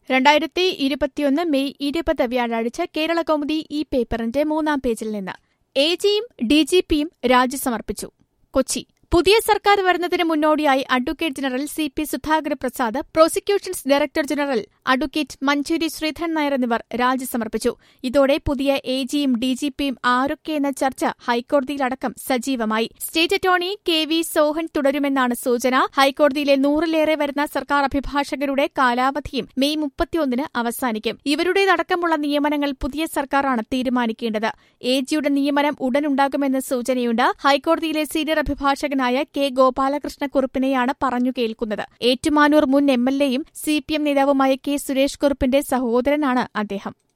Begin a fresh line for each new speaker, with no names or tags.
രണ്ടായിരത്തി ഇരുപത്തിയൊന്ന് മെയ് ഇരുപത് വ്യാഴാഴ്ച കേരള കൗമുദി ഈ പേപ്പറിന്റെ മൂന്നാം പേജിൽ നിന്ന് എ ജിയും ഡിജിപിയും രാജി സമർപ്പിച്ചു കൊച്ചി പുതിയ സർക്കാർ വരുന്നതിന് മുന്നോടിയായി advocate general C P Sudhakara Prasad prosecutions director general advocate Mancheri Sreedharan Nair എന്നിവർ രാജി സമർപ്പിച്ചു ഇതോടെ പുതിയ എ ജിയും ഡിജിപിയും ആരൊക്കെയെന്ന ചർച്ച ഹൈക്കോടതിയിലടക്കം സജീവമായി state attorney K V Sohan തുടരുമെന്നാണ് സൂചന ഹൈക്കോടതിയിലെ നൂറിലേറെ വരുന്ന സർക്കാർ അഭിഭാഷകരുടെ കാലാവധിയും മെയ് മുപ്പത്തിയൊന്നിന് അവസാനിക്കും ഇവരുടേതടക്കമുള്ള നിയമനങ്ങൾ പുതിയ സർക്കാരാണ് തീരുമാനിക്കേണ്ടത് എ ജിയുടെ നിയമനം ഉടനുണ്ടാകുമെന്ന് സൂചനയുണ്ട് ഹൈക്കോടതിയിലെ സീനിയർ അഭിഭാഷകനായ കെ ഗോപാലകൃഷ്ണക്കുറുപ്പിനെയാണ് പറഞ്ഞു കേൾക്കുന്നത് ഏറ്റുമാനൂർ മുൻ എം എൽ എയും സി പി എം നേതാവുമായ കെ സുരേഷ് കുറുപ്പിന്റെ സഹോദരനാണ് അദ്ദേഹം